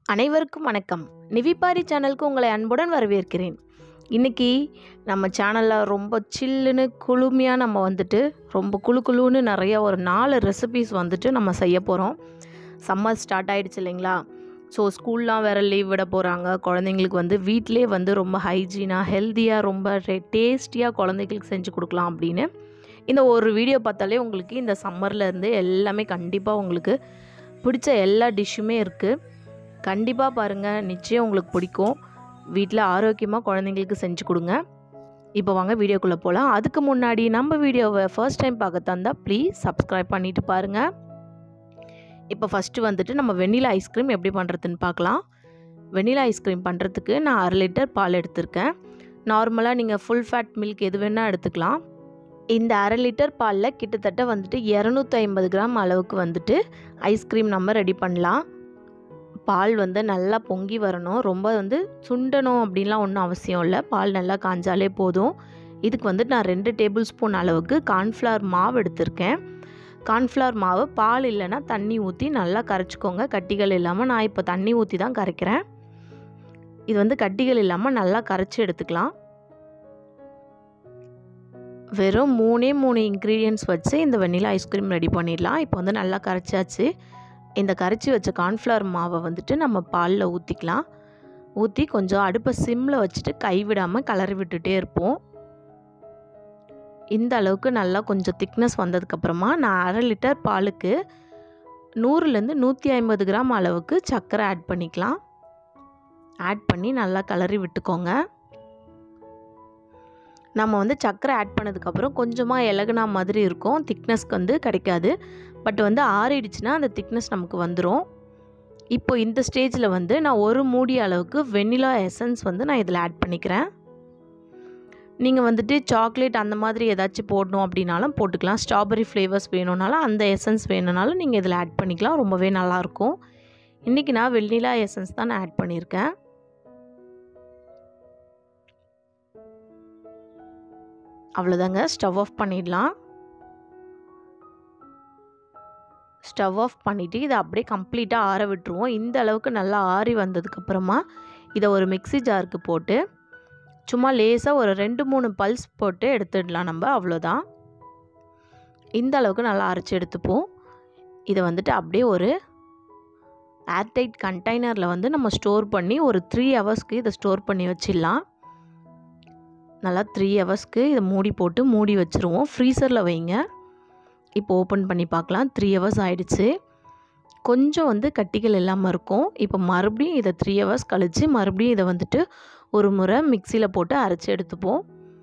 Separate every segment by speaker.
Speaker 1: அனைவருக்கும் வணக்கம் நிவிபாரி சேனலுக்கு உங்களை அன்புடன் வரவேற்கிறேன் இன்றைக்கி நம்ம சேனலில் ரொம்ப சில்லுன்னு குளுமையாக நம்ம வந்துட்டு ரொம்ப குளு குளுன்னு நிறைய ஒரு நாலு ரெசிபீஸ் வந்துட்டு நம்ம செய்ய போகிறோம் சம்மர் ஸ்டார்ட் ஆகிடுச்சு இல்லைங்களா ஸோ ஸ்கூல்லாம் வேறு லீவ் விட போகிறாங்க குழந்தைங்களுக்கு வந்து வீட்டிலே வந்து ரொம்ப ஹைஜீனாக ஹெல்த்தியாக ரொம்ப டேஸ்டியாக குழந்தைங்களுக்கு செஞ்சு கொடுக்கலாம் அப்படின்னு இந்த ஒரு வீடியோ பார்த்தாலே உங்களுக்கு இந்த சம்மரில் இருந்து எல்லாமே கண்டிப்பாக உங்களுக்கு பிடிச்ச எல்லா டிஷ்ஷுமே இருக்குது கண்டிப்பாக பாருங்கள் நிச்சயம் உங்களுக்கு பிடிக்கும் வீட்டில் ஆரோக்கியமாக குழந்தைங்களுக்கு செஞ்சு கொடுங்க இப்போ வாங்க வீடியோக்குள்ளே போகலாம் அதுக்கு முன்னாடி நம்ம வீடியோவை ஃபர்ஸ்ட் டைம் பார்க்க தந்தா ப்ளீஸ் சப்ஸ்கிரைப் பண்ணிவிட்டு பாருங்கள் இப்போ ஃபஸ்ட்டு வந்துட்டு நம்ம வெண்ணிலா ஐஸ்கிரீம் எப்படி பண்ணுறதுன்னு பார்க்கலாம் வெண்ணிலா ஐஸ்கிரீம் பண்ணுறதுக்கு நான் அரை லிட்டர் பால் எடுத்திருக்கேன் நார்மலாக நீங்கள் ஃபுல் ஃபேட் மில்க் எது வேணால் எடுத்துக்கலாம் இந்த அரை லிட்டர் பாலில் கிட்டத்தட்ட வந்துட்டு இரநூத்தி ஐம்பது கிராம் அளவுக்கு வந்துட்டு ஐஸ்கிரீம் நம்ம ரெடி பண்ணலாம் பால் வந்து நல்லா பொங்கி வரணும் ரொம்ப வந்து சுண்டணும் அப்படின்லாம் ஒன்றும் அவசியம் இல்லை பால் நல்லா காஞ்சாலே போதும் இதுக்கு வந்துட்டு நான் ரெண்டு டேபிள் ஸ்பூன் அளவுக்கு கார்ன்ஃப்ளவர் மாவு எடுத்திருக்கேன் கார்ன்ஃப்ளவர் மாவு பால் இல்லைன்னா தண்ணி ஊற்றி நல்லா கரைச்சிக்கோங்க கட்டிகள் இல்லாமல் நான் இப்போ தண்ணி ஊற்றி தான் கரைக்கிறேன் இது வந்து கட்டிகள் இல்லாமல் நல்லா கரைச்சி எடுத்துக்கலாம் வெறும் மூணே மூணு இன்க்ரீடியன்ட்ஸ் வச்சு இந்த வெண்ணிலா ஐஸ்கிரீம் ரெடி பண்ணிடலாம் இப்போ வந்து நல்லா கரைச்சாச்சு இந்த கரைச்சி வச்ச கார்ன்ஃப்ளவர் மாவை வந்துட்டு நம்ம பாலில் ஊற்றிக்கலாம் ஊற்றி கொஞ்சம் அடுப்பை சிம்மில் வச்சுட்டு கைவிடாமல் கலரி விட்டுட்டே இருப்போம் இந்த அளவுக்கு நல்லா கொஞ்சம் திக்னஸ் வந்ததுக்கப்புறமா நான் அரை லிட்டர் பாலுக்கு நூறுலேருந்து நூற்றி ஐம்பது கிராம் அளவுக்கு சர்க்கரை ஆட் பண்ணிக்கலாம் ஆட் பண்ணி நல்லா கலரி விட்டுக்கோங்க நம்ம வந்து சர்க்கரை ஆட் பண்ணதுக்கப்புறம் கொஞ்சமாக இலகுனா மாதிரி இருக்கும் திக்னஸ்க்கு வந்து கிடைக்காது பட் வந்து ஆறிடுச்சுன்னா அந்த திக்னஸ் நமக்கு வந்துடும் இப்போ இந்த ஸ்டேஜில் வந்து நான் ஒரு மூடி அளவுக்கு வெண்ணிலா எசன்ஸ் வந்து நான் இதில் ஆட் பண்ணிக்கிறேன் நீங்கள் வந்துட்டு சாக்லேட் அந்த மாதிரி ஏதாச்சும் போடணும் அப்படின்னாலும் போட்டுக்கலாம் ஸ்ட்ராபெரி ஃப்ளேவர்ஸ் வேணும்னாலும் அந்த எசன்ஸ் வேணும்னாலும் நீங்கள் இதில் ஆட் பண்ணிக்கலாம் ரொம்பவே நல்லாயிருக்கும் இன்றைக்கி நான் வெண்ணிலா எசன்ஸ் தான் நான் ஆட் பண்ணியிருக்கேன் அவ்வளோதாங்க ஸ்டவ் ஆஃப் பண்ணிடலாம் ஸ்டவ் ஆஃப் பண்ணிவிட்டு இதை அப்படியே கம்ப்ளீட்டாக ஆற விட்டுருவோம் இந்த அளவுக்கு நல்லா ஆறி வந்ததுக்கப்புறமா இதை ஒரு மிக்சி ஜாருக்கு போட்டு சும்மா லேசாக ஒரு ரெண்டு மூணு பல்ஸ் போட்டு எடுத்துடலாம் நம்ம அவ்வளோதான் இந்த அளவுக்கு நல்லா அரைச்சி எடுத்துப்போம் இதை வந்துட்டு அப்படியே ஒரு ஏர்டைட் கண்டெய்னரில் வந்து நம்ம ஸ்டோர் பண்ணி ஒரு த்ரீ ஹவர்ஸ்க்கு இதை ஸ்டோர் பண்ணி வச்சிடலாம் நல்லா த்ரீ ஹவர்ஸ்க்கு இதை மூடி போட்டு மூடி வச்சுருவோம் ஃப்ரீசரில் வைங்க இப்போ ஓப்பன் பண்ணி பார்க்கலாம் த்ரீ ஹவர்ஸ் ஆகிடுச்சு கொஞ்சம் வந்து கட்டிகள் இல்லாமல் இருக்கும் இப்போ மறுபடியும் இதை த்ரீ ஹவர்ஸ் கழித்து மறுபடியும் இதை வந்துட்டு ஒரு முறை மிக்சியில் போட்டு அரைச்சி எடுத்துப்போம்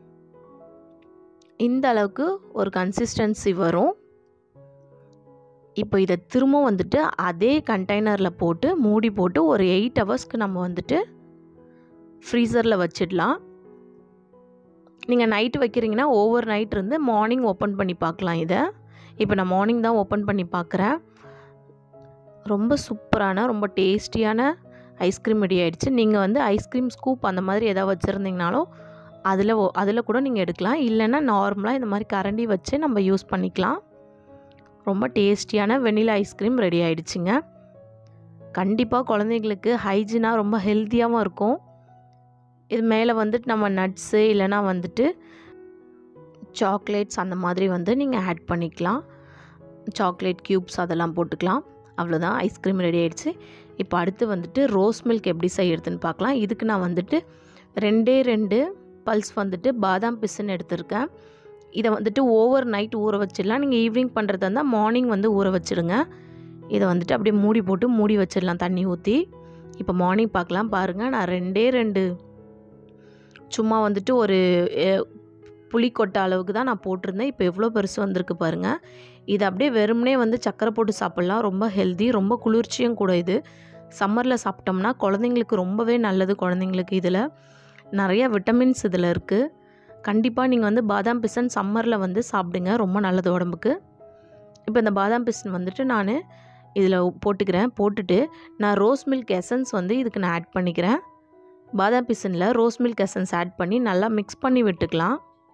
Speaker 1: இந்த அளவுக்கு ஒரு கன்சிஸ்டன்சி வரும் இப்போ இதை திரும்ப வந்துட்டு அதே கண்டெய்னரில் போட்டு மூடி போட்டு ஒரு எயிட் ஹவர்ஸ்க்கு நம்ம வந்துட்டு ஃப்ரீசரில் வச்சிடலாம் நீங்கள் நைட்டு வைக்கிறீங்கன்னா ஓவர் நைட் இருந்து மார்னிங் ஓப்பன் பண்ணி பார்க்கலாம் இதை இப்போ நான் மார்னிங் தான் ஓப்பன் பண்ணி பார்க்குறேன் ரொம்ப சூப்பரான ரொம்ப டேஸ்டியான ஐஸ்கிரீம் ரெடி ஆகிடுச்சு நீங்கள் வந்து ஐஸ்கிரீம் ஸ்கூப் அந்த மாதிரி எதாவது வச்சுருந்தீங்கனாலும் அதில் அதில் கூட நீங்கள் எடுக்கலாம் இல்லைன்னா நார்மலாக இந்த மாதிரி கரண்டி வச்சு நம்ம யூஸ் பண்ணிக்கலாம் ரொம்ப டேஸ்டியான வெண்ணிலா ஐஸ்கிரீம் ரெடி ஆகிடுச்சிங்க கண்டிப்பாக குழந்தைங்களுக்கு ஹைஜீனாக ரொம்ப ஹெல்த்தியாகவும் இருக்கும் இது மேலே வந்துட்டு நம்ம நட்ஸு இல்லைனா வந்துட்டு சாக்லேட்ஸ் அந்த மாதிரி வந்து நீங்கள் ஆட் பண்ணிக்கலாம் சாக்லேட் க்யூப்ஸ் அதெல்லாம் போட்டுக்கலாம் அவ்வளோதான் ஐஸ்கிரீம் ரெடி ஆகிடுச்சு இப்போ அடுத்து வந்துட்டு ரோஸ் மில்க் எப்படி செய்யறதுன்னு பார்க்கலாம் இதுக்கு நான் வந்துட்டு ரெண்டே ரெண்டு பல்ஸ் வந்துட்டு பாதாம் பிசுன்னு எடுத்திருக்கேன் இதை வந்துட்டு ஓவர் நைட் ஊற வச்சிடலாம் நீங்கள் ஈவினிங் பண்ணுறதா இருந்தால் மார்னிங் வந்து ஊற வச்சுடுங்க இதை வந்துட்டு அப்படியே மூடி போட்டு மூடி வச்சிடலாம் தண்ணி ஊற்றி இப்போ மார்னிங் பார்க்கலாம் பாருங்கள் நான் ரெண்டே ரெண்டு சும்மா வந்துட்டு ஒரு புளிக்கொட்டை அளவுக்கு தான் நான் போட்டிருந்தேன் இப்போ எவ்வளோ பெருசு வந்திருக்கு பாருங்கள் இது அப்படியே வெறுமனே வந்து சக்கரை போட்டு சாப்பிட்லாம் ரொம்ப ஹெல்தி ரொம்ப குளிர்ச்சியும் கூட இது சம்மரில் சாப்பிட்டோம்னா குழந்தைங்களுக்கு ரொம்பவே நல்லது குழந்தைங்களுக்கு இதில் நிறைய விட்டமின்ஸ் இதில் இருக்குது கண்டிப்பாக நீங்கள் வந்து பாதாம் பிசன் சம்மரில் வந்து சாப்பிடுங்க ரொம்ப நல்லது உடம்புக்கு இப்போ இந்த பாதாம் பிசன் வந்துட்டு நான் இதில் போட்டுக்கிறேன் போட்டுட்டு நான் ரோஸ் மில்க் எசன்ஸ் வந்து இதுக்கு நான் ஆட் பண்ணிக்கிறேன் பாதாம் பிசனில் ரோஸ் மில்க் எசன்ஸ் ஆட் பண்ணி நல்லா மிக்ஸ் பண்ணி விட்டுக்கலாம்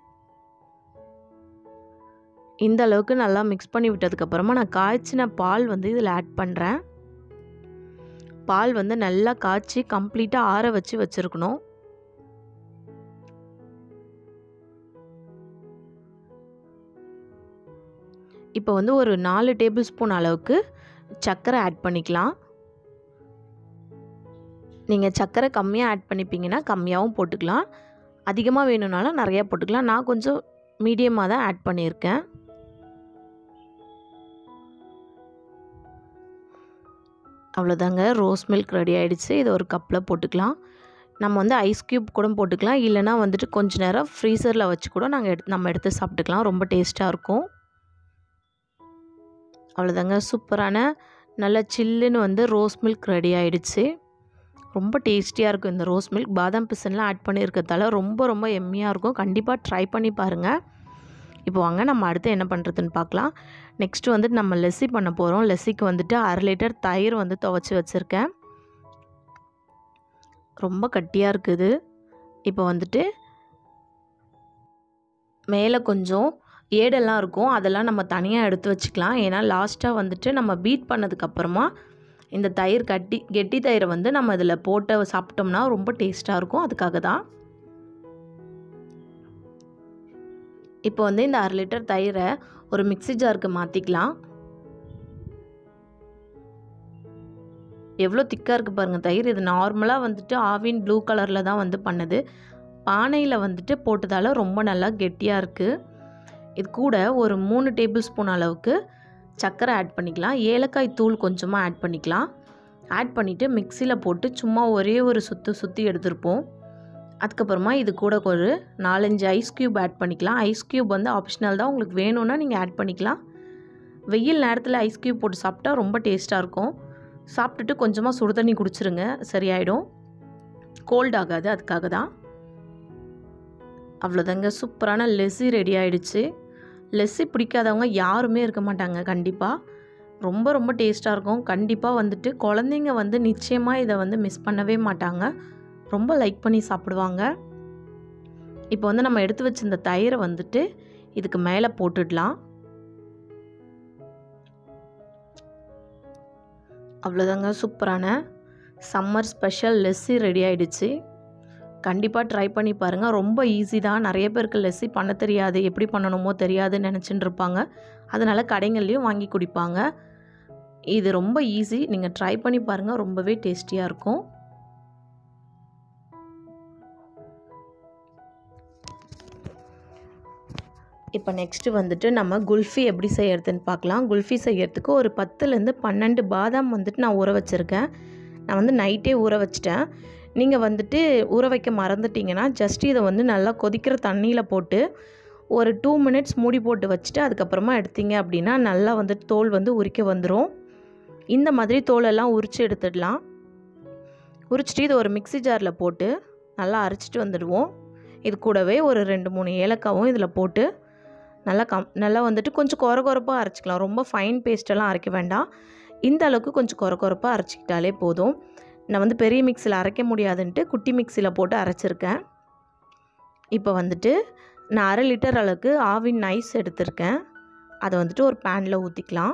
Speaker 1: இந்த அளவுக்கு நல்லா மிக்ஸ் பண்ணி விட்டதுக்கப்புறமா நான் காய்ச்சின பால் வந்து இதில் ஆட் பண்ணுறேன் பால் வந்து நல்லா காய்ச்சி கம்ப்ளீட்டாக ஆற வச்சு வச்சுருக்கணும் இப்போ வந்து ஒரு நாலு டேபிள் ஸ்பூன் அளவுக்கு சர்க்கரை ஆட் பண்ணிக்கலாம் நீங்கள் சர்க்கரை கம்மியாக ஆட் பண்ணிப்பீங்கன்னா கம்மியாகவும் போட்டுக்கலாம் அதிகமாக வேணும்னாலும் நிறையா போட்டுக்கலாம் நான் கொஞ்சம் மீடியமாக தான் ஆட் பண்ணியிருக்கேன் அவ்வளோதாங்க ரோஸ் மில்க் ரெடி ஆகிடுச்சு இதை ஒரு கப்பில் போட்டுக்கலாம் நம்ம வந்து ஐஸ் க்யூப் கூட போட்டுக்கலாம் இல்லைனா வந்துட்டு கொஞ்ச நேரம் ஃப்ரீசரில் வச்சு கூட நாங்கள் எடுத்து நம்ம எடுத்து சாப்பிட்டுக்கலாம் ரொம்ப டேஸ்ட்டாக இருக்கும் அவ்வளோதாங்க சூப்பரான நல்ல சில்லுன்னு வந்து ரோஸ் மில்க் ரெடி ஆகிடுச்சு ரொம்ப டேஸ்டியாக இருக்கும் இந்த ரோஸ் மில்க் பாதாம் பிசன்லாம் ஆட் பண்ணியிருக்கிறதால ரொம்ப ரொம்ப எம்மியாக இருக்கும் கண்டிப்பாக ட்ரை பண்ணி பாருங்கள் இப்போ வாங்க நம்ம அடுத்து என்ன பண்ணுறதுன்னு பார்க்கலாம் நெக்ஸ்ட்டு வந்துட்டு நம்ம லெஸ்ஸி பண்ண போகிறோம் லெஸ்ஸிக்கு வந்துட்டு அரை லிட்டர் தயிர் வந்து துவைச்சி வச்சுருக்கேன் ரொம்ப கட்டியாக இருக்குது இப்போ வந்துட்டு மேலே கொஞ்சம் ஏடெல்லாம் இருக்கும் அதெல்லாம் நம்ம தனியாக எடுத்து வச்சுக்கலாம் ஏன்னா லாஸ்ட்டாக வந்துட்டு நம்ம பீட் பண்ணதுக்கப்புறமா இந்த தயிர் கட்டி கெட்டி தயிரை வந்து நம்ம இதில் போட்டு சாப்பிட்டோம்னா ரொம்ப டேஸ்ட்டாக இருக்கும் அதுக்காக தான் இப்போ வந்து இந்த அரை லிட்டர் தயிரை ஒரு மிக்சி ஜாருக்கு மாற்றிக்கலாம் எவ்வளோ திக்காக இருக்குது பாருங்கள் தயிர் இது நார்மலாக வந்துட்டு ஆவின் ப்ளூ கலரில் தான் வந்து பண்ணுது பானையில் வந்துட்டு போட்டதால் ரொம்ப நல்லா கெட்டியாக இருக்குது இது கூட ஒரு மூணு டேபிள் ஸ்பூன் அளவுக்கு சர்க்கரை ஆட் பண்ணிக்கலாம் ஏலக்காய் தூள் கொஞ்சமாக ஆட் பண்ணிக்கலாம் ஆட் பண்ணிவிட்டு மிக்சியில் போட்டு சும்மா ஒரே ஒரு சுற்று சுற்றி எடுத்துருப்போம் அதுக்கப்புறமா இது கூட ஒரு நாலஞ்சு ஐஸ் க்யூப் ஆட் பண்ணிக்கலாம் ஐஸ் க்யூப் வந்து ஆப்ஷனல் தான் உங்களுக்கு வேணும்னா நீங்கள் ஆட் பண்ணிக்கலாம் வெயில் நேரத்தில் ஐஸ் க்யூப் போட்டு சாப்பிட்டா ரொம்ப டேஸ்ட்டாக இருக்கும் சாப்பிட்டுட்டு கொஞ்சமாக சுடு தண்ணி குடிச்சிருங்க சரியாயிடும் கோல்ட் ஆகாது அதுக்காக தான் அவ்வளோதாங்க சூப்பரான லெஸ்ஸி ரெடி ஆகிடுச்சு லெஸ்ஸி பிடிக்காதவங்க யாருமே இருக்க மாட்டாங்க கண்டிப்பாக ரொம்ப ரொம்ப டேஸ்ட்டாக இருக்கும் கண்டிப்பாக வந்துட்டு குழந்தைங்க வந்து நிச்சயமாக இதை வந்து மிஸ் பண்ணவே மாட்டாங்க ரொம்ப லைக் பண்ணி சாப்பிடுவாங்க இப்போ வந்து நம்ம எடுத்து வச்சிருந்த தயிரை வந்துட்டு இதுக்கு மேலே போட்டுடலாம் அவ்வளோதாங்க சூப்பரான சம்மர் ஸ்பெஷல் லெஸ்ஸி ரெடி ஆகிடுச்சு கண்டிப்பாக ட்ரை பண்ணி பாருங்கள் ரொம்ப ஈஸி தான் நிறைய பேருக்கு லெஸ்ஸி பண்ண தெரியாது எப்படி பண்ணணுமோ தெரியாதுன்னு நினச்சிட்டு இருப்பாங்க அதனால் கடைங்கள்லேயும் வாங்கி குடிப்பாங்க இது ரொம்ப ஈஸி நீங்கள் ட்ரை பண்ணி பாருங்கள் ரொம்பவே டேஸ்டியாக இருக்கும் இப்போ நெக்ஸ்ட்டு வந்துட்டு நம்ம குல்ஃபி எப்படி செய்யறதுன்னு பார்க்கலாம் குல்ஃபி செய்யறதுக்கு ஒரு பத்துலேருந்து பன்னெண்டு பாதாம் வந்துட்டு நான் ஊற வச்சுருக்கேன் நான் வந்து நைட்டே ஊற வச்சிட்டேன் நீங்கள் வந்துட்டு ஊற வைக்க மறந்துட்டிங்கன்னா ஜஸ்ட் இதை வந்து நல்லா கொதிக்கிற தண்ணியில் போட்டு ஒரு டூ மினிட்ஸ் மூடி போட்டு வச்சுட்டு அதுக்கப்புறமா எடுத்தீங்க அப்படின்னா நல்லா வந்துட்டு தோல் வந்து உரிக்க வந்துடும் இந்த மாதிரி தோலெல்லாம் உரித்து எடுத்துடலாம் உரிச்சிட்டு இது ஒரு மிக்ஸி ஜாரில் போட்டு நல்லா அரைச்சிட்டு வந்துடுவோம் இது கூடவே ஒரு ரெண்டு மூணு ஏலக்காவும் இதில் போட்டு நல்லா கம் நல்லா வந்துட்டு கொஞ்சம் குறை குறைப்பாக அரைச்சிக்கலாம் ரொம்ப ஃபைன் பேஸ்ட்டெல்லாம் அரைக்க வேண்டாம் இந்த அளவுக்கு கொஞ்சம் குறை குறைப்பாக அரைச்சிக்கிட்டாலே போதும் நான் வந்து பெரிய மிக்சியில் அரைக்க முடியாதுன்ட்டு குட்டி மிக்சியில் போட்டு அரைச்சிருக்கேன் இப்போ வந்துட்டு நான் அரை லிட்டர் அளவுக்கு ஆவின் நைஸ் எடுத்திருக்கேன் அதை வந்துட்டு ஒரு பேனில் ஊற்றிக்கலாம்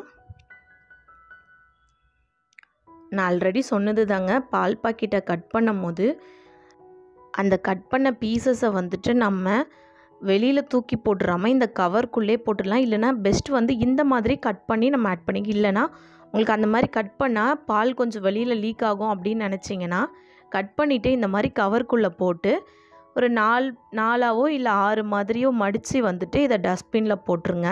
Speaker 1: நான் ஆல்ரெடி சொன்னது தாங்க பால் பாக்கெட்டை கட் பண்ணும் போது அந்த கட் பண்ண பீசஸை வந்துட்டு நம்ம வெளியில் தூக்கி போட்டுறாம இந்த கவர்க்குள்ளே போட்டுடலாம் இல்லைனா பெஸ்ட் வந்து இந்த மாதிரி கட் பண்ணி நம்ம ஆட் பண்ணி இல்லைனா உங்களுக்கு அந்த மாதிரி கட் பண்ணால் பால் கொஞ்சம் வெளியில் லீக் ஆகும் அப்படின்னு நினச்சிங்கன்னா கட் பண்ணிவிட்டு இந்த மாதிரி கவர்க்குள்ளே போட்டு ஒரு நாலு நாலாவோ இல்லை ஆறு மாதிரியோ மடித்து வந்துட்டு இதை டஸ்ட்பினில் போட்டுருங்க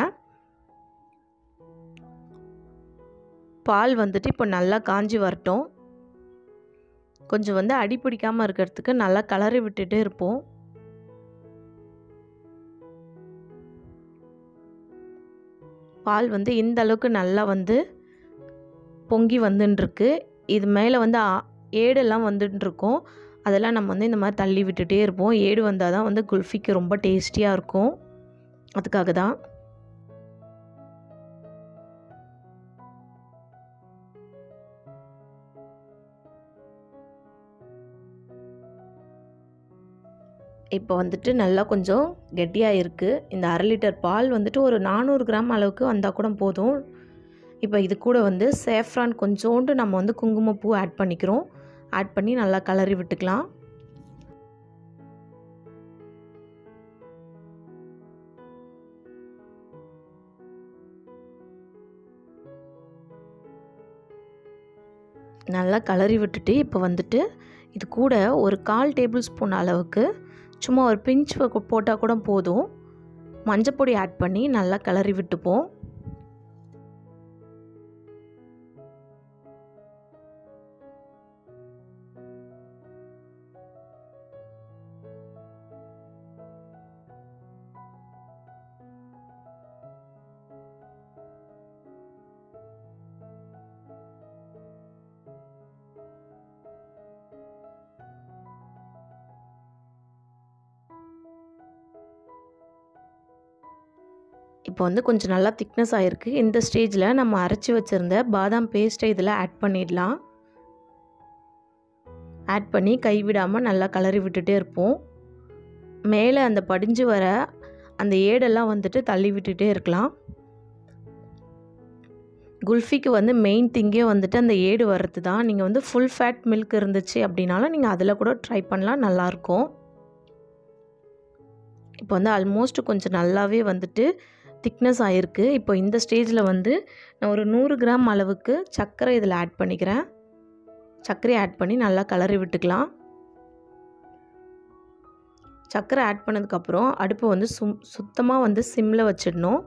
Speaker 1: பால் வந்துட்டு இப்போ நல்லா காஞ்சி வரட்டும் கொஞ்சம் வந்து அடி பிடிக்காமல் இருக்கிறதுக்கு நல்லா கலரி விட்டுட்டு இருப்போம் பால் வந்து இந்த அளவுக்கு நல்லா வந்து பொங்கி வந்துட்டுருக்கு இது மேலே வந்து ஆ- ஏடெல்லாம் வந்துட்டுருக்கும் அதெல்லாம் நம்ம வந்து இந்த மாதிரி தள்ளி விட்டுட்டே இருப்போம் ஏடு வந்தால் தான் வந்து குல்ஃபிக்கு ரொம்ப டேஸ்டியாக இருக்கும் அதுக்காக தான் இப்போ வந்துட்டு நல்லா கொஞ்சம் கெட்டியாக இருக்குது இந்த அரை லிட்டர் பால் வந்துட்டு ஒரு நானூறு கிராம் அளவுக்கு வந்தால் கூட போதும் இப்போ இது கூட வந்து சேஃப்ரான் கொஞ்சோண்டு நம்ம வந்து குங்குமப்பூ ஆட் பண்ணிக்கிறோம் ஆட் பண்ணி நல்லா கலரி விட்டுக்கலாம் நல்லா கலரி விட்டுட்டு இப்போ வந்துட்டு இது கூட ஒரு கால் டேபிள் ஸ்பூன் அளவுக்கு சும்மா ஒரு பிஞ்ச் போட்டால் கூட போதும் மஞ்சப்பொடி ஆட் பண்ணி நல்லா கிளறி விட்டுப்போம் இப்போ வந்து கொஞ்சம் நல்லா திக்னஸ் ஆகிருக்கு இந்த ஸ்டேஜில் நம்ம அரைச்சி வச்சுருந்த பாதாம் பேஸ்ட்டை இதில் ஆட் பண்ணிடலாம் ஆட் பண்ணி கைவிடாமல் நல்லா கலரி விட்டுட்டே இருப்போம் மேலே அந்த படிஞ்சு வர அந்த ஏடெல்லாம் வந்துட்டு தள்ளி விட்டுட்டே இருக்கலாம் குல்ஃபிக்கு வந்து மெயின் திங்கே வந்துட்டு அந்த ஏடு வர்றது தான் நீங்கள் வந்து ஃபுல் ஃபேட் மில்க் இருந்துச்சு அப்படின்னாலும் நீங்கள் அதில் கூட ட்ரை பண்ணலாம் நல்லாயிருக்கும் இப்போ வந்து ஆல்மோஸ்ட் கொஞ்சம் நல்லாவே வந்துட்டு திக்னஸ் ஆகிருக்கு இப்போ இந்த ஸ்டேஜில் வந்து நான் ஒரு நூறு கிராம் அளவுக்கு சர்க்கரை இதில் ஆட் பண்ணிக்கிறேன் சர்க்கரை ஆட் பண்ணி நல்லா கலரி விட்டுக்கலாம் சர்க்கரை ஆட் பண்ணதுக்கப்புறம் அடுப்பு வந்து சும் சுத்தமாக வந்து சிம்மில் வச்சிடணும்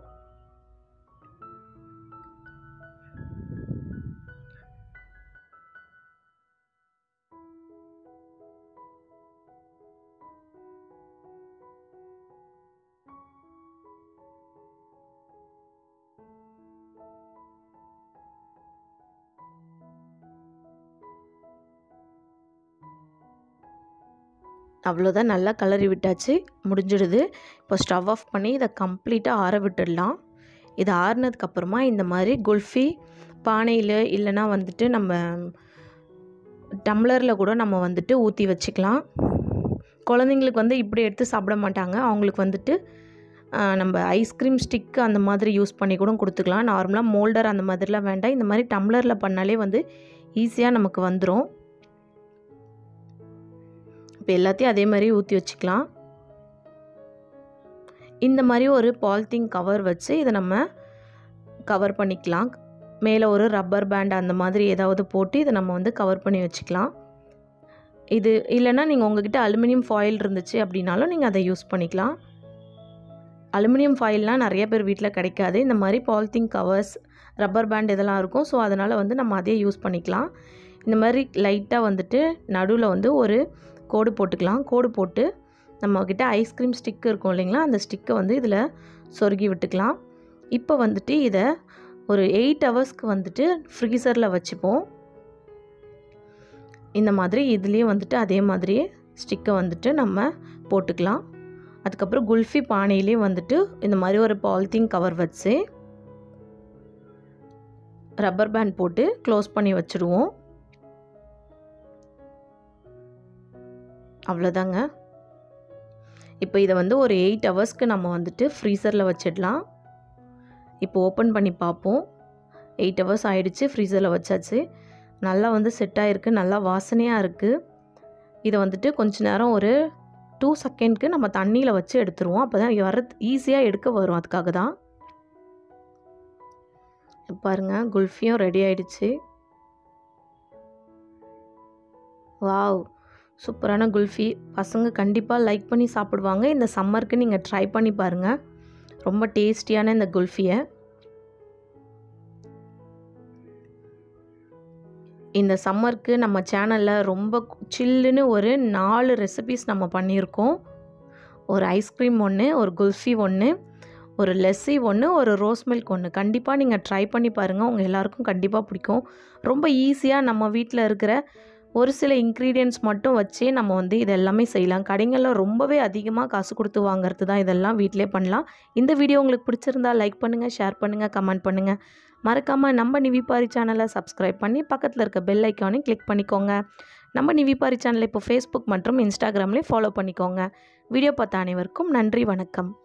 Speaker 1: அவ்வளோதான் நல்லா கலரி விட்டாச்சு முடிஞ்சிடுது இப்போ ஸ்டவ் ஆஃப் பண்ணி இதை கம்ப்ளீட்டாக ஆற விட்டுடலாம் இது ஆறுனதுக்கப்புறமா இந்த மாதிரி குல்ஃபி பானையில் இல்லைனா வந்துட்டு நம்ம டம்ளரில் கூட நம்ம வந்துட்டு ஊற்றி வச்சுக்கலாம் குழந்தைங்களுக்கு வந்து இப்படி எடுத்து சாப்பிட மாட்டாங்க அவங்களுக்கு வந்துட்டு நம்ம ஐஸ்கிரீம் ஸ்டிக்கு அந்த மாதிரி யூஸ் பண்ணி கூட கொடுத்துக்கலாம் நார்மலாக மோல்டர் அந்த மாதிரிலாம் வேண்டாம் இந்த மாதிரி டம்ளரில் பண்ணாலே வந்து ஈஸியாக நமக்கு வந்துடும் இப்போ எல்லாத்தையும் அதே மாதிரி ஊற்றி வச்சுக்கலாம் இந்த மாதிரி ஒரு பாலித்தீன் கவர் வச்சு இதை நம்ம கவர் பண்ணிக்கலாம் மேலே ஒரு ரப்பர் பேண்ட் அந்த மாதிரி ஏதாவது போட்டு இதை நம்ம வந்து கவர் பண்ணி வச்சுக்கலாம் இது இல்லைன்னா நீங்கள் உங்ககிட்ட அலுமினியம் ஃபாயில் இருந்துச்சு அப்படின்னாலும் நீங்கள் அதை யூஸ் பண்ணிக்கலாம் அலுமினியம் ஃபாயில்லாம் நிறைய பேர் வீட்டில் கிடைக்காது இந்த மாதிரி பாலித்தீன் கவர்ஸ் ரப்பர் பேண்ட் இதெல்லாம் இருக்கும் ஸோ அதனால் வந்து நம்ம அதே யூஸ் பண்ணிக்கலாம் இந்த மாதிரி லைட்டாக வந்துட்டு நடுவில் வந்து ஒரு கோடு போட்டுக்கலாம் கோடு போட்டு நம்மக்கிட்ட ஐஸ்கிரீம் ஸ்டிக் இருக்கும் இல்லைங்களா அந்த ஸ்டிக்கை வந்து இதில் சொருகி விட்டுக்கலாம் இப்போ வந்துட்டு இதை ஒரு எயிட் ஹவர்ஸ்க்கு வந்துட்டு ஃப்ரீசரில் வச்சுப்போம் இந்த மாதிரி இதுலேயும் வந்துட்டு அதே மாதிரியே ஸ்டிக்கை வந்துட்டு நம்ம போட்டுக்கலாம் அதுக்கப்புறம் குல்ஃபி பானையிலையும் வந்துட்டு இந்த மாதிரி ஒரு பாலித்தீன் கவர் வச்சு ரப்பர் பேண்ட் போட்டு க்ளோஸ் பண்ணி வச்சுடுவோம் அவ்வளோதாங்க இப்போ இதை வந்து ஒரு எயிட் ஹவர்ஸ்க்கு நம்ம வந்துட்டு ஃப்ரீசரில் வச்சிடலாம் இப்போ ஓப்பன் பண்ணி பார்ப்போம் எயிட் ஹவர்ஸ் ஆகிடுச்சு ஃப்ரீசரில் வச்சாச்சு நல்லா வந்து செட் ஆகிருக்கு நல்லா வாசனையாக இருக்குது இதை வந்துட்டு கொஞ்ச நேரம் ஒரு டூ செகண்ட்க்கு நம்ம தண்ணியில் வச்சு எடுத்துருவோம் அப்போ தான் வர ஈஸியாக எடுக்க வரும் அதுக்காக தான் பாருங்கள் குல்ஃபியும் ரெடி ஆயிடுச்சு வாவ் சூப்பரான குல்ஃபி பசங்க கண்டிப்பாக லைக் பண்ணி சாப்பிடுவாங்க இந்த சம்மருக்கு நீங்கள் ட்ரை பண்ணி பாருங்கள் ரொம்ப டேஸ்டியான இந்த குல்ஃபியை இந்த சம்மருக்கு நம்ம சேனலில் ரொம்ப சில்லுன்னு ஒரு நாலு ரெசிபிஸ் நம்ம பண்ணியிருக்கோம் ஒரு ஐஸ்கிரீம் ஒன்று ஒரு குல்ஃபி ஒன்று ஒரு லெஸ்ஸி ஒன்று ஒரு ரோஸ் மில்க் ஒன்று கண்டிப்பாக நீங்கள் ட்ரை பண்ணி பாருங்கள் உங்கள் எல்லாருக்கும் கண்டிப்பாக பிடிக்கும் ரொம்ப ஈஸியாக நம்ம வீட்டில் இருக்கிற ஒரு சில இன்க்ரீடியன்ட்ஸ் மட்டும் வச்சே நம்ம வந்து இது எல்லாமே செய்யலாம் கடைகளில் ரொம்பவே அதிகமாக காசு கொடுத்து வாங்குறது தான் இதெல்லாம் வீட்டிலே பண்ணலாம் இந்த வீடியோ உங்களுக்கு பிடிச்சிருந்தா லைக் பண்ணுங்கள் ஷேர் பண்ணுங்கள் கமெண்ட் பண்ணுங்கள் மறக்காமல் நம்ம நிவிபாரி சேனலை சப்ஸ்கிரைப் பண்ணி பக்கத்தில் இருக்க பெல் ஐக்கானையும் கிளிக் பண்ணிக்கோங்க நம்ம நிவிபாரி சேனலை இப்போ ஃபேஸ்புக் மற்றும் இன்ஸ்டாகிராம்லேயும் ஃபாலோ பண்ணிக்கோங்க வீடியோ பார்த்த அனைவருக்கும் நன்றி வணக்கம்